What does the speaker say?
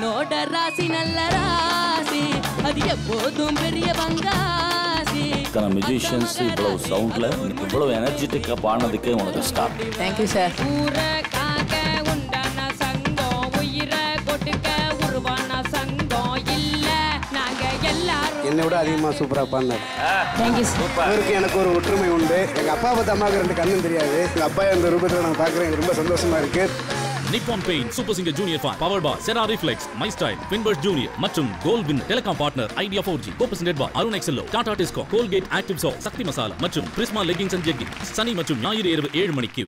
என்னோட ராசி நல்ல ராசி அது எப்போதும் பெரிய பங்காசி இத்தனை மியூசிஷியன்ஸ் இவ்வளவு சவுண்ட்ல இவ்வளவு எனர்ஜெட்டிக்கா பாடினதுக்கே உனக்கு ஸ்டார்ட் தேங்க்யூ சார் ஊரை காக்க உண்டான சங்கம் உயிரை கொடுக்க உருவான சங்கம் இல்ல நாங்க எல்லாரும் என்னை விட அதிகமாக சூப்பராக பாடினார் தேங்க்யூ சார் அவருக்கு எனக்கு ஒரு ஒற்றுமை உண்டு எங்கள் அப்பா பார்த்த அம்மாவுக்கு ரெண்டு கண்ணும் தெரியாது எங்கள் அப்பா இந்த ரூபத்தில் நான் பார்க்குறேன் எனக்கு ரொம்ப சந்தோஷமா இருக்கு Nippon paint super singer junior five power by Cera reflex my style வின்பர்ஸ் ஜூனியர் மற்றும் கோல் வின் telecom partner Idea four G copresented by Arun Excello Tata Tisco Colgate active சோ சக்தி மசாலா மற்றும் பிரிஸ்மா லெகிங்ஸ் அண்ட் ஜெக்கிங் சனி மற்றும் ஞாயிறு இரவு ஏழு மணிக்கு